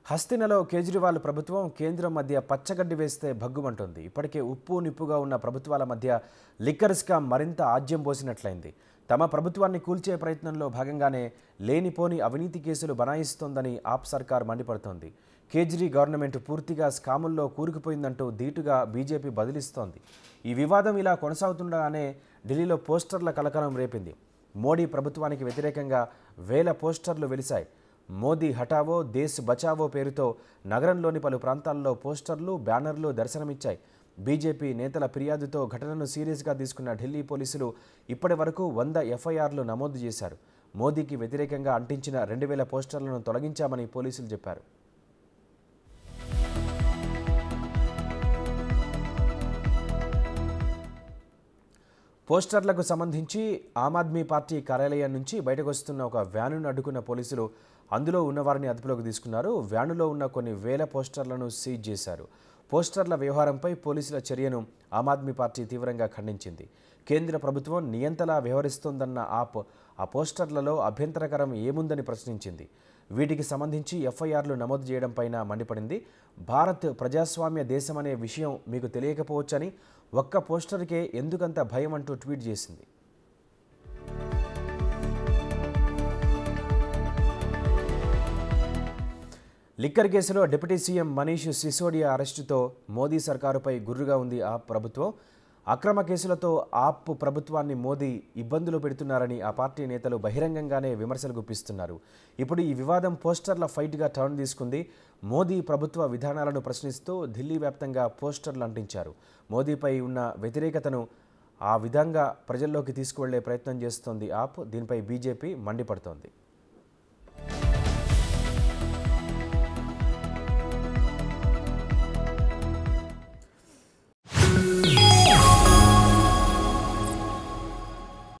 హస్తినలో కేజ్రీవాల్ ప్రభుత్వం కేంద్రం మధ్య పచ్చగడ్డి వేస్తే భగ్గుమంటుంది ఇప్పటికే ఉప్పు నిప్పుగా ఉన్న ప్రభుత్వాల మధ్య లిక్కర్ స్కామ్ మరింత ఆజ్యం పోసినట్లయింది తమ ప్రభుత్వాన్ని కూల్చే ప్రయత్నంలో భాగంగానే లేనిపోని అవినీతి కేసులు బనాయిస్తోందని ఆప్ సర్కార్ మండిపడుతోంది కేజ్రీ గవర్నమెంట్ పూర్తిగా స్కాముల్లో కూరుకుపోయిందంటూ ధీటుగా బీజేపీ బదిలిస్తోంది ఈ వివాదం ఇలా కొనసాగుతుండగానే ఢిల్లీలో పోస్టర్ల కలకలం రేపింది మోడీ ప్రభుత్వానికి వ్యతిరేకంగా వేల పోస్టర్లు వెలిశాయి మోదీ హఠావో దేశ్ బచావో పేరుతో నగరంలోని పలు ప్రాంతాల్లో పోస్టర్లు బ్యానర్లు దర్శనమిచ్చాయి బీజేపీ నేతల ఫిర్యాదుతో ఘటనను సీరియస్గా తీసుకున్న ఢిల్లీ పోలీసులు ఇప్పటి వరకు వంద ఎఫ్ఐఆర్లు నమోదు చేశారు మోదీకి వ్యతిరేకంగా అంటించిన రెండు వేల పోస్టర్లను తొలగించామని పోలీసులు చెప్పారు పోస్టర్లకు సంబంధించి ఆమ్ ఆద్మీ పార్టీ కార్యాలయం నుంచి బయటకు వస్తున్న ఒక వ్యానును అడ్డుకున్న పోలీసులు అందులో ఉన్నవారిని అదుపులోకి తీసుకున్నారు వ్యానులో ఉన్న కొన్ని వేల పోస్టర్లను సీజ్ చేశారు పోస్టర్ల వ్యవహారంపై పోలీసుల చర్యను ఆమ్ ఆద్మీ పార్టీ తీవ్రంగా ఖండించింది కేంద్ర ప్రభుత్వం నియంతలా వ్యవహరిస్తోందన్న ఆప్ ఆ పోస్టర్లలో అభ్యంతరకరం ఏముందని ప్రశ్నించింది వీటికి సంబంధించి ఎఫ్ఐఆర్లు నమోదు చేయడంపైన మండిపడింది భారత్ ప్రజాస్వామ్య దేశమనే విషయం మీకు తెలియకపోవచ్చని ఒక్క పోస్టర్కే ఎందుకంత భయం అంటూ ట్వీట్ చేసింది లిక్కర్ కేసులో డిప్యూటీ సీఎం మనీష్ సిసోడియా అరెస్టుతో మోదీ సర్కారుపై గుర్రుగా ఉంది ఆ ప్రభుత్వం అక్రమ కేసులతో ఆప్ ప్రభుత్వాన్ని మోదీ ఇబ్బందులు పెడుతున్నారని ఆ పార్టీ నేతలు బహిరంగంగానే విమర్శలు గుప్పిస్తున్నారు ఇప్పుడు ఈ వివాదం పోస్టర్ల ఫైట్గా టర్న్ తీసుకుంది మోదీ ప్రభుత్వ విధానాలను ప్రశ్నిస్తూ ఢిల్లీ వ్యాప్తంగా పోస్టర్లు అంటించారు మోదీపై ఉన్న వ్యతిరేకతను ఆ విధంగా ప్రజల్లోకి తీసుకువెళ్లే ప్రయత్నం చేస్తోంది ఆప్ దీనిపై బీజేపీ మండిపడుతోంది